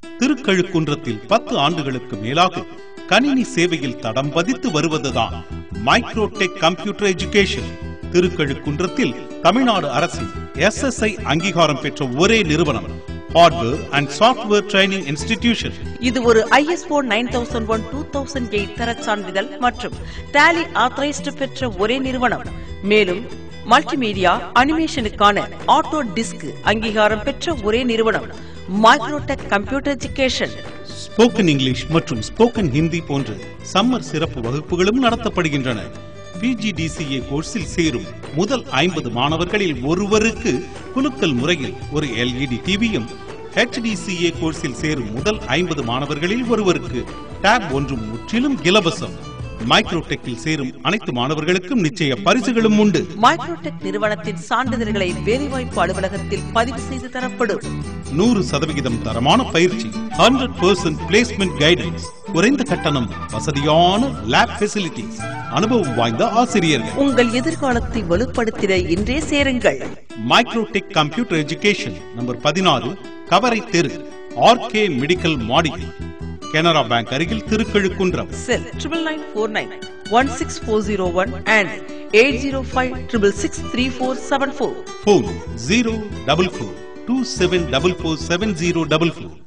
திருக்கழுக்குன்றத்தில் பத்து ஆண்டுகளுக்கு மேலாக கணினி சேவையில் தடம் பதித்து வருவதுதான் மைக்ரோடெக் கம்ப்யூட்டர் எஜுகேஷன் திருக்கழுக்குன்றத்தில் தமிழ்நாடு அரசின் எஸ்எஸ்ஐ அங்கீகாரம் பெற்ற ஒரே நிறுவனம் hardware and software training institution இது ஒரு ISO nine thousand one two thousand eight தரச் சான்றிதழ் மற்றும் டாலி ஆத்தரைஸ்டு பெற்ற ஒரே நிறுவனம் மேலும் மல்டிமீடியா அனிமேஷனுக்கான ஆட்டோ டிஸ்க் அங்கீகாரம் பெற்ற ஒரே நிறுவனம் Microtech computer education spoken English மற்றும் ஸ்போக்கன் ஹிந்தி போன்ற சம்மர் சிறப்பு வகுப்புகளும் நடத்தப்படுகின்றன பிஜிடிசிஏ கோர்ஸில் சேரும் முதல் ஐம்பது மாணவர்களில் ஒருவருக்கு குலுக்கல் முறையில் ஒரு எல்இடி டிவியும் HDCA கோர்ஸில் சேரும் முதல் ஐம்பது மாணவர்களில் ஒருவருக்கு டேப் ஒன்றும் முற்றிலும் இலவசம் மைக்ரோடெக்கில் சேரும் அனைத்து மாணவர்களுக்கும் நிச்சய பரிசுகளும் உண்டு மைக்ரோடெக் நிறுவனத்தின் சான்றிதழ்களை வேலைவாய்ப்பு அலுவலகத்தில் பதிவு செய்து தரப்படும் நூறு சதவிகிதம் தரமான பயிற்சி ஹண்ட்ரட் பர்சன்ட் பிளேஸ்மெண்ட் கைடன்ஸ் குறைந்த கட்டணம் வசதியான லேப் ஃபெசிலிட்டிஸ் அனுபவம் வாய்ந்த ஆசிரியர்கள் உங்கள் எதிர்காலத்தை வலுப்படுத்திட இன்றே சேருங்கள் மைக்ரோடெக் கம்ப்யூட்டர் எஜுகேஷன் நம்பர் பதினாறு கவரை தெரு ஆர்கே மெடிக்கல் மாடிகை கனரா பேங்க் அருகில் Thirukazhukundram cell triple nine four nine one six four zero one and eight zero five triple six three four seven four phone zero double four two seven double four seven zero double four